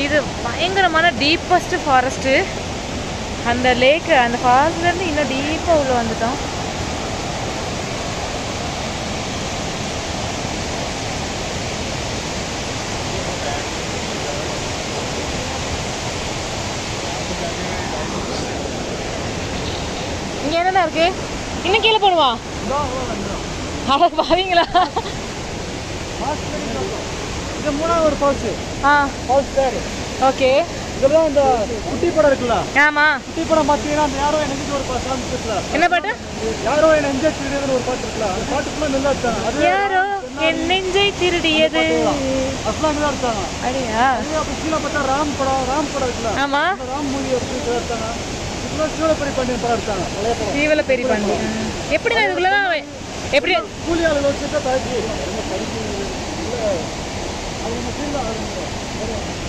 இது பயங்கரமான deepest forest அந்த லேக்கு அந்த ஃபாரஸ்ட்லேருந்து இன்னும் டீப்பாக உள்ள வந்துட்டோம் இங்கே என்னென்ன இருக்கு இன்னும் கீழே போடுவா அட பாவீங்களா இது மூணாவது ஒரு ஃபால்ஸ் ஆ ஃபால்ஸ் பேர் ஓகே இதெல்லாம் இந்த குட்டி படம் இருக்குல்ல ஆமா குட்டி படம் பார்த்தீங்கன்னா அந்த யாரோ எனக்கு ஒரு சாங் இருக்குல்ல என்ன பாட்டு யாரோ என்ன என்ஜாய் திருடியதுன்னு ஒரு பாட்டு இருக்குல்ல அந்த பாட்டு ஃபுல்லாக நல்லா எடுத்தாங்க அது யாரோ என் நெஞ்சை திருடியது அஸ்லாம் தான் எடுத்தாங்க அடியா அதே அப்போ கீழே பார்த்தா ராம் படம் ராம் படம் இருக்குல்ல ஆமா அந்த ராம் மூவி எப்படி எடுத்தாங்க இப்பெல்லாம் சூழப்பரி பண்ணி படம் எடுத்தாங்க பழைய படம் தீவல பெரிய பண்ணி எப்படி நான் இதுக்குள்ளதான் எப்படி கூலி ஆளு வச்சுட்டு தாக்கி அவங்க கீழே